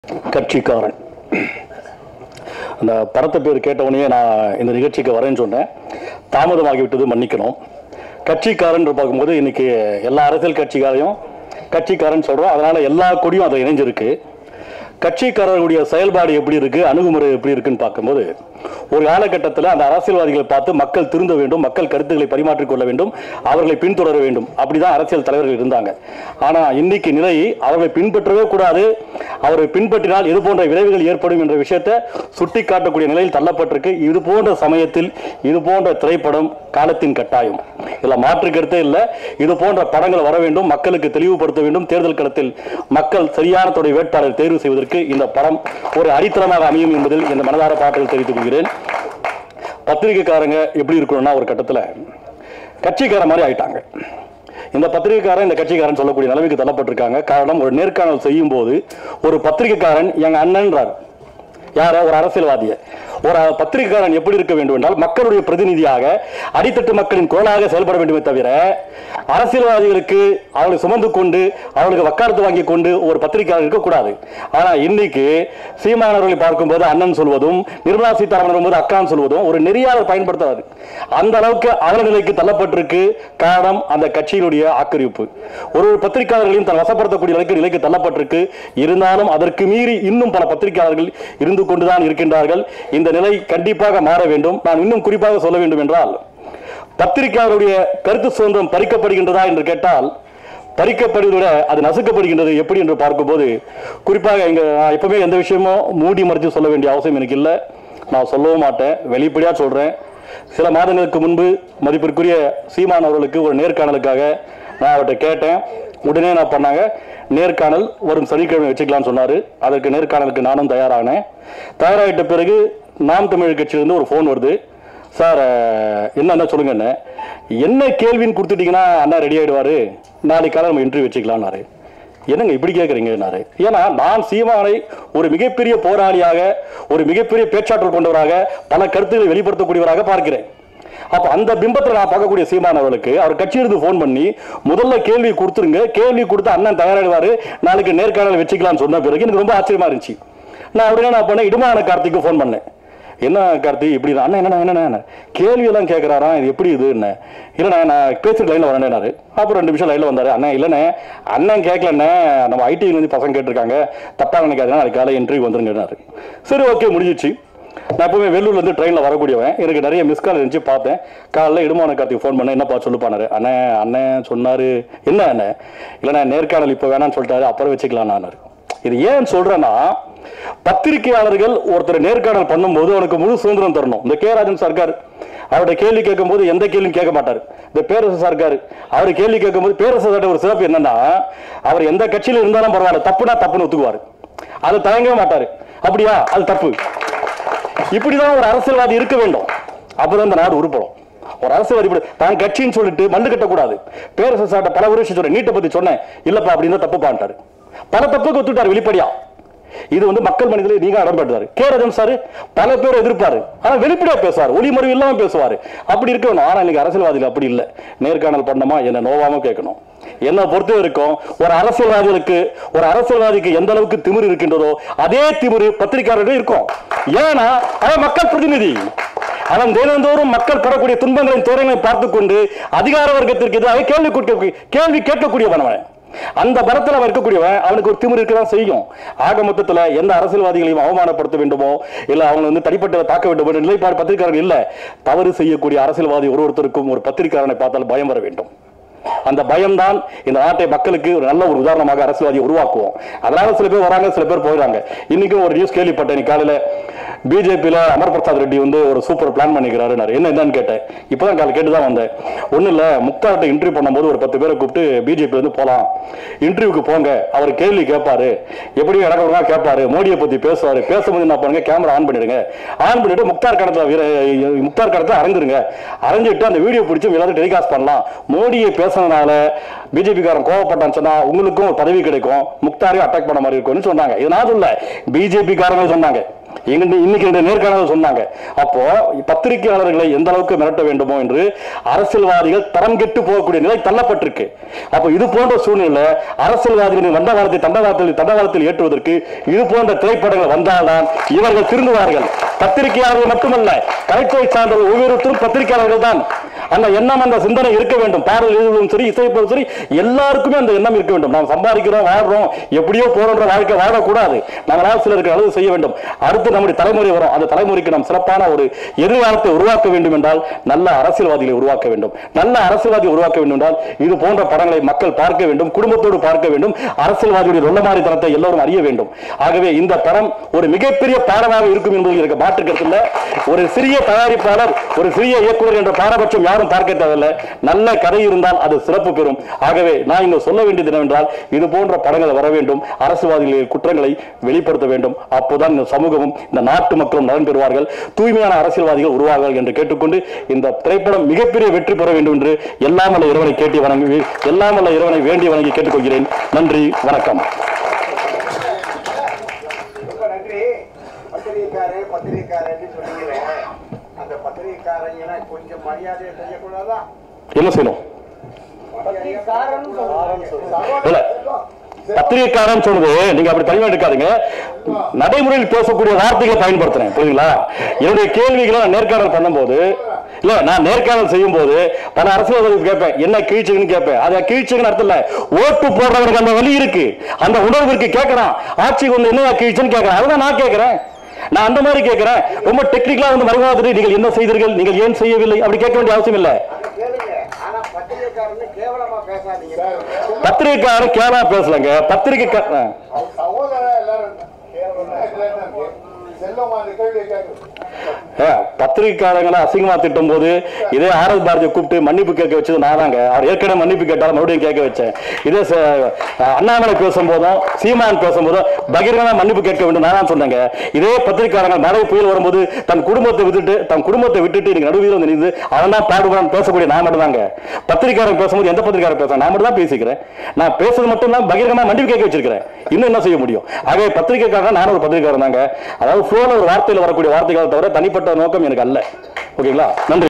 கட்சிக்காரன் அந்த படத்தை பேர் கேட்டவொடனே நான் இந்த நிகழ்ச்சிக்கு வரேன்னு சொன்னேன் தாமதமாகிவிட்டது மன்னிக்கணும் கட்சிக்காரன் பார்க்கும்போது இன்னைக்கு எல்லா அரசியல் கட்சிக்காரையும் கட்சிக்காரன் சொல்கிறோம் அதனால எல்லா கொடியும் அதை இணைஞ்சிருக்கு கட்சிக்காரர்களுடைய செயல்பாடு எப்படி இருக்கு அணுகுமுறை எப்படி இருக்குன்னு பார்க்கும்போது ஒரு காலகட்டத்தில் அந்த அரசியல்வாதிகளை பார்த்து மக்கள் திருந்த வேண்டும் மக்கள் கருத்துக்களை பரிமாற்றிக் கொள்ள வேண்டும் அவர்களை பின்தொடர வேண்டும் அப்படிதான் அரசியல் தலைவர்கள் இருந்தாங்க ஆனா இன்னைக்கு நிலை அவர்களை பின்பற்றவே கூடாது அவரை பின்பற்றினால் இது போன்ற விளைவுகள் ஏற்படும் என்ற விஷயத்தை சுட்டி காட்டக்கூடிய நிலையில் தள்ளப்பட்டிருக்கு இது போன்ற சமயத்தில் இது போன்ற திரைப்படம் காலத்தின் கட்டாயம் இதுல மாற்று கருத்தே இல்லை இது போன்ற படங்கள் வர வேண்டும் மக்களுக்கு தெளிவுபடுத்த வேண்டும் தேர்தல் களத்தில் மக்கள் சரியான துறை வேட்பாளர் தேர்வு செய்வதற்கு இந்த படம் ஒரு அடித்தளமாக அமையும் என்பதில் இந்த மனதார பாட்டுகள் தெரிவித்துக் கொள்கிறேன் பத்திரிகைக்காரங்க எப்படி இருக்கணும்னா ஒரு கட்டத்தில் கட்சிக்கார மாதிரி ஆயிட்டாங்க இந்த பத்திரிகைக்காரன் இந்த கட்சிக்காரன் சொல்லக்கூடிய நிலைமைக்கு தள்ளப்பட்டிருக்காங்க காரணம் ஒரு நேர்காணல் செய்யும் போது ஒரு பத்திரிகைக்காரன் எங்க அண்ணன்றார் யார ஒரு அரசியல்வாதிய ஒரு பத்திரிகைக்காரன் எப்படி இருக்க வேண்டும் என்றால் மக்களுடைய பிரதிநிதியாக அடித்தட்டு மக்களின் குரலாக செயல்பட வேண்டுமே தவிர அரசியல்வாதிகளுக்கு அவர்களை சுமந்து கொண்டு அவர்களுக்கு வக்காலத்து வாங்கி கொண்டு ஒரு பத்திரிகையாளர் இருக்கக்கூடாது ஆனா இன்னைக்கு சீமானவர்களை பார்க்கும்போது அண்ணன் சொல்வதும் நிர்மலா சீதாராமன் வரும்போது அக்கான்னு சொல்வதும் ஒரு நெறியாளர் பயன்படுத்தாது அந்த அளவுக்கு அவலநிலைக்கு தள்ளப்பட்டிருக்கு காரணம் அந்த கட்சியினுடைய ஆக்கிரமிப்பு ஒரு ஒரு பத்திரிகையாளர்களையும் தன் வசப்படுத்தக்கூடிய நிலைக்கு நிலைக்கு தள்ளப்பட்டிருக்கு இருந்தாலும் அதற்கு மீறி இன்னும் பல பத்திரிகையாளர்கள் இருந்து கொண்டுதான் இருக்கின்றார்கள் இந்த நிலை கண்டிப்பாக மாற வேண்டும் நான் இன்னும் குறிப்பாக சொல்ல வேண்டும் என்றால் பத்திரிகையாளருடைய கருத்து சுதந்திரம் பறிக்கப்படுகின்றதா என்று கேட்டால் பறிக்கப்படுவதை விட அது நசுக்கப்படுகின்றது எப்படி என்று பார்க்கும்போது குறிப்பாக இங்க நான் எப்பவுமே எந்த விஷயமும் மூடி மறைச்சு சொல்ல வேண்டிய அவசியம் எனக்கு இல்லை நான் சொல்லவும் மாட்டேன் வெளிப்படையா சொல்றேன் சில மாதங்களுக்கு முன்பு மதிப்பிற்குரிய சீமான் அவர்களுக்கு ஒரு நேர்காணலுக்காக நான் அவர்கிட்ட கேட்டேன் உடனே நான் பண்ணாங்க நேர்காணல் வரும் சனிக்கிழமை வச்சுக்கலாம்னு சொன்னாரு அதற்கு நேர்காணலுக்கு நானும் தயாரானேன் தயாராகிட்ட பிறகு நாம் தமிழ் கட்சியிலிருந்து ஒரு ஃபோன் வருது சார் அஹ், என்னன்னா சொல்லுங்க என்ன என்ன கேள்வின்னு கொடுத்துட்டீங்கன்னா அண்ணா ரெடி ஆயிடுவாரு நாளைக்கு காலை நம்ம இன்டர்வியூ வச்சுக்கலாம்னாரு என்னங்க இப்படி கேட்குறீங்கன்னாரு ஏன்னா நான் சீமானை ஒரு மிகப்பெரிய போராளியாக ஒரு மிகப்பெரிய பேச்சாற்றல் கொண்டவராக பல கருத்துக்களை வெளிப்படுத்தக்கூடியவராக பார்க்கிறேன் அப்ப அந்த பிம்பத்தில் நான் பார்க்கக்கூடிய சீமான் அவர்களுக்கு அவர் கட்சியிலிருந்து ஃபோன் பண்ணி முதல்ல கேள்வி கொடுத்துருங்க கேள்வி கொடுத்து அண்ணன் தயாராகிடுவாரு நாளைக்கு நேர்காணல் வச்சுக்கலாம்னு சொன்ன பிறகு எனக்கு ரொம்ப ஆச்சரியமா இருந்துச்சு நான் உடனே நான் பண்ணேன் இடுமான கார்த்திக்கு ஃபோன் பண்ணேன் என்ன கார்த்தி இப்படி தான் அண்ணன் என்ன என்ன கேள்வி எல்லாம் கேட்குறாராம் இது எப்படி இது என்ன இல்லைண்ணே நான் பேசுகிற லைனில் வரேன்னாரு அப்புறம் ரெண்டு நிமிஷம் லைனில் வந்தாரு அண்ணன் இல்லைண்ணே அண்ணன் கேட்கலண்ணே நம்ம ஐடியிலேருந்து பசங்க கேட்டிருக்காங்க தப்பாக நினைக்காதுன்னா நாளைக்கு காலை இன்டர்வியூ வந்துருங்கன்னாரு சரி ஓகே முடிஞ்சிச்சு நான் எப்பவுமே வெள்ளூர்லேருந்து ட்ரெயினில் வரக்கூடியவன் எனக்கு நிறைய மிஸ் கால் இருந்துச்சு பார்த்தேன் காலைல இடுமான கார்த்திக் ஃபோன் பண்ணேன் என்னப்பா சொல்லுப்பானாரு அண்ணே அண்ணன் சொன்னார் என்ன அண்ணன் இல்லைண்ணே நேர்காணல் இப்போ வேணாம்னு சொல்லிட்டாரு அப்புறம் வச்சுக்கலாம் நானாரு இது ஏன் சொல்றேன்னா பத்திரிகையாளர்கள் ஒருத்தர் நேர்காணல் பண்ணும்போது அவனுக்கு முழு சுதந்திரம் தரணும் இந்த கே ராஜன் சர்க்கார் அவருடைய கேள்வி கேட்கும்போது எந்த கேள்வியும் கேட்க மாட்டார் இந்த பேரரசு சர்க்கார் அவர் கேள்வி கேட்கும்போது பேரரசு சர்க்கார் ஒரு சிறப்பு என்னன்னா அவர் எந்த கட்சியில இருந்தாலும் பரவாயில்ல தப்புனா தப்புன்னு ஒத்துக்குவார் அது தயங்கவே மாட்டாரு அப்படியா அது தப்பு இப்படிதான் ஒரு அரசியல்வாதி இருக்க வேண்டும் அப்பதான் இந்த நாடு உருப்படும் ஒரு அரசியல்வாதி இப்படி தான் கட்சின்னு சொல்லிட்டு மல்லு கட்டக்கூடாது பேரரசு சார்ட்ட பல ஒரு விஷயம் சொல்றேன் நீட்டை பத்தி சொன்னேன் இல்லப்பா அப்படின்னு தப்பு பாண்டாரு பல தப்புக்கு ஒத்துட்டாரு வெளிப்படையா இது வந்து மக்கள் மனிதர்கள் நீங்க இடம்பெற்றாரு கே ராஜன் சார் பல பேர் எதிர்ப்பாரு ஆனா வெளிப்படையா பேசுவார் ஒளிமறைவு இல்லாம பேசுவாரு அப்படி இருக்கணும் ஆனா இன்னைக்கு அரசியல்வாதிகள் அப்படி இல்லை நேர்காணல் பண்ணமா என்ன நோவாம கேட்கணும் என்ன பொறுத்த வரைக்கும் ஒரு அரசியல்வாதிகளுக்கு ஒரு அரசியல்வாதிக்கு எந்த அளவுக்கு திமிரு இருக்கின்றதோ அதே திமிரு பத்திரிகையாளர்கள் இருக்கும் ஏன்னா அவன் மக்கள் பிரதிநிதி அவன் தினந்தோறும் மக்கள் படக்கூடிய துன்பங்களின் துறைகளை பார்த்து கொண்டு அதிகார வர்க்கத்திற்கு எதிராக கேள்வி கேட்க கேள்வி கேட்கக்கூடியவன் அவன் அந்த பலத்தில் அவன் இருக்கக்கூடியவன் அவனுக்கு ஒரு திமிரு இருக்கதான் செய்யும் ஆக மொத்தத்துல எந்த அரசியல்வாதிகளையும் அவமானப்படுத்த வேண்டுமோ இல்ல அவங்க வந்து தனிப்பட்ட தாக்க வேண்டும் என்ற நிலைப்பாடு பத்திரிகையாளர்கள் இல்ல தவறு செய்யக்கூடிய அரசியல்வாதி ஒரு ஒருத்தருக்கும் ஒரு பத்திரிகையாளனை பார்த்தால் பயம் வர வேண்டும் அந்த பயம்தான் இந்த நாட்டை மக்களுக்கு ஒரு நல்ல ஒரு உதாரணமாக அரசியல்வாதியை உருவாக்குவோம் அதனால சில பேர் வராங்க சில பேர் போயிடுறாங்க இன்னைக்கும் ஒரு நியூஸ் கேள்விப்பட்டேன் இன்னைக்கு காலையில பிஜேபியில அமர் பிரசாத் ரெட்டி வந்து ஒரு சூப்பர் பிளான் பண்ணிக்கிறாரு என்ன என்னன்னு கேட்டேன் இப்பதான் காலை கேட்டு தான் வந்தேன் ஒன்றும் இல்லை முக்தார்ட்ட இன்டர்வியூ பண்ணும்போது ஒரு பத்து பேரை கூப்பிட்டு பிஜேபி வந்து போகலாம் இன்டர்வியூக்கு போங்க அவர் கேள்வி கேட்பாரு எப்படியும் இடக்கலாம் கேட்பாரு மோடியை பத்தி பேசுவாரு பேசும்போது என்ன பண்ணுங்க கேமரா ஆன் பண்ணிடுங்க ஆன் பண்ணிட்டு முக்தார் கடத்துல வீர முக்தார் கடத்துல அரைஞ்சிருங்க அரைஞ்சிட்டு அந்த வீடியோ பிடிச்சி எல்லாரும் டெலிகாஸ்ட் பண்ணலாம் மோடியை பேசுனதுனால பிஜேபி காரன் கோவப்பட்டான்னு சொன்னா உங்களுக்கும் ஒரு பதவி கிடைக்கும் முக்தாரையும் அட்டாக் பண்ண மாதிரி இருக்கும்னு சொன்னாங்க இது நான் சொல்ல பிஜேபி காரங்க சொன்னாங்க எங்க இன்னைக்கு இந்த நேர்காணல் சொன்னாங்க அப்போ பத்திரிகையாளர்களை எந்த அளவுக்கு மிரட்ட வேண்டுமோ என்று அரசியல்வாதிகள் தரம் கெட்டு போகக்கூடிய நிலை தள்ளப்பட்டிருக்கு அப்போ இது போன்ற சூழ்நிலை அரசியல்வாதிகளின் வண்டவாளத்தை தண்டவாளத்தில் தண்டவாளத்தில் ஏற்றுவதற்கு இது போன்ற திரைப்படங்கள் வந்தால்தான் இவர்கள் திருந்துவார்கள் பத்திரிகையாளர்கள் மட்டுமல்ல கலைத்துறை சார்ந்த ஒவ்வொருத்தரும் பத்திரிகையாளர்கள் தான் அந்த எண்ணம் அந்த சிந்தனை இருக்க வேண்டும் பாடல் எழுதுவதும் சரி இசைப்பதும் சரி எல்லாருக்குமே அந்த எண்ணம் இருக்க வேண்டும் நாம் சம்பாதிக்கிறோம் வாழ்றோம் எப்படியோ போறோன்ற வாழ்க்கை வாழக்கூடாது நாங்களால் சிலருக்கு நல்லது செய்ய வேண்டும் அடுத்து நம்முடைய தலைமுறை வரும் அந்த தலைமுறைக்கு நாம் சிறப்பான ஒரு எதிர்காலத்தை உருவாக்க வேண்டும் என்றால் நல்ல அரசியல்வாதிகளை உருவாக்க வேண்டும் நல்ல அரசியல்வாதியை உருவாக்க வேண்டும் என்றால் இது போன்ற படங்களை மக்கள் பார்க்க வேண்டும் குடும்பத்தோடு பார்க்க வேண்டும் அரசியல்வாதியுடைய ரொள்ளமாரித்தனத்தை எல்லோரும் அறிய வேண்டும் ஆகவே இந்த படம் ஒரு மிகப்பெரிய பாடமாக இருக்கும் என்பதில் எனக்கு மாற்று கருத்தில் ஒரு சிறிய தயாரிப்பாளர் ஒரு சிறிய இயக்குனர் என்ற பாரபட்சம் யாரும் பார்க்க தேவையில்லை நல்ல கதை இருந்தால் அது சிறப்பு பெறும் ஆகவே நான் இங்க சொல்ல வேண்டியது என்னவென்றால் இது போன்ற படங்கள் வர வேண்டும் அரசியல்வாதிகளின் குற்றங்களை வெளிப்படுத்த வேண்டும் அப்போதான் இந்த சமூகமும் இந்த நாட்டு மக்களும் நலன் பெறுவார்கள் தூய்மையான அரசியல்வாதிகள் உருவார்கள் என்று கேட்டுக்கொண்டு இந்த திரைப்படம் மிகப்பெரிய வெற்றி பெற வேண்டும் என்று எல்லாம் வல்ல இறைவனை கேட்டி வணங்கி எல்லாம் வல்ல இறைவனை வேண்டி வணங்கி கேட்டுக்கொள்கிறேன் நன்றி வணக்கம் ரொம்ப நன்றி பத்திரிகைக்காரர் பத்திரிகைக்காரன்னு சொன்னீங்களே அந்த பத்திரிகைக்காரங்க கொஞ்சம் மரியாதையை செய்யக்கூடாதா என்ன செய்யணும் பத்திரிகைக்காரன் இல்ல பத்திரிகைக்காரன் சொல்றது நீங்க அப்படி தனியா எடுக்காதீங்க நடைமுறையில் பேசக்கூடிய வார்த்தைகளை பயன்படுத்துறேன் புரியுங்களா என்னுடைய கேள்விகளை நான் நேர்காணல் பண்ணும்போது இல்ல நான் நேர்காணல் செய்யும் போது பல அரசியல்வாதிகள் கேட்பேன் என்ன கீழ்ச்சிங்கன்னு கேட்பேன் அதை கீழ்ச்சிங்கன்னு அர்த்தம் இல்ல ஓட்டு போடுறவனுக்கு அந்த வழி இருக்கு அந்த உணர்வு இருக்கு கேட்கறான் ஆட்சிக்கு வந்து என்ன கீழ்ச்சின்னு கேட்கறேன் அதுதான் நான் கேட்கறேன் நான் அந்த மாதிரி கேட்கிறேன் ரொம்ப டெக்னிக்கலா வந்து மறுவாதிரி நீங்கள் என்ன செய்தீர்கள் நீங்கள் ஏன் செய்யவில்லை அப்படி கேட்க வேண்டிய அவசியம் இல்லை அதை கேளுங்க ஆனா பத்திரிகைக்காரன்னு கேவலமா பேசாதீங்க பத்திரிகைக்காரன் கேவலா பேசலங்க பத்திரிகைக்காரன் சகோதரர் எல்லாரும் செல்லமா அந்த கேள்வியை கேட்கும் ஏ, பத்திரிகைக்காரங்களை அசிங்கமா திட்டும் போது இதே ஆர்எஸ் பாரதியை கூப்பிட்டு மன்னிப்பு கேட்க வச்சது நானாங்க அவர் ஏற்கனவே மன்னிப்பு கேட்டாலும் மறுபடியும் கேட்க வச்சேன் இதே ச- அண்ணாமலை பேசும்போதும் சீமான் பேசும்போதும் பகிரங்கமா மன்னிப்பு கேட்க வேண்டும் நான் தான் சொன்னேங்க இதே பத்திரிகைக்காரங்க மழை புயல் வரும்போது தன் குடும்பத்தை விட்டுட்டு தன் குடும்பத்தை விட்டுட்டு நீங்க நடுவில் வந்து நின்று அவன் தான் பாடுபடான்னு பேசக்கூடிய நான் மட்டும் தாங்க பத்திரிகையாளர் பேசும்போது எந்த பத்திரிகையாளர் பேசுறேன் நான் மட்டும் தான் பேசிக்கிறேன் நான் பேசுறது மட்டும் தான் பகிரங்கமா மன்னிப்பு கேட்க வச்சிருக்கிறேன் இன்னும் என்ன செய்ய முடியும் ஆகவே பத்திரிகைக்காரன் நானும் ஒரு பத்திரிகையாளர் தாங்க அதாவது ஃப்ளோல ஒரு வார்த்தையில் வரக்கூடிய வார்த்தைகளை தவிர தனிப்பட்ட நோக்கம் எனக்கு அல்ல ஓகேங்களா நன்றி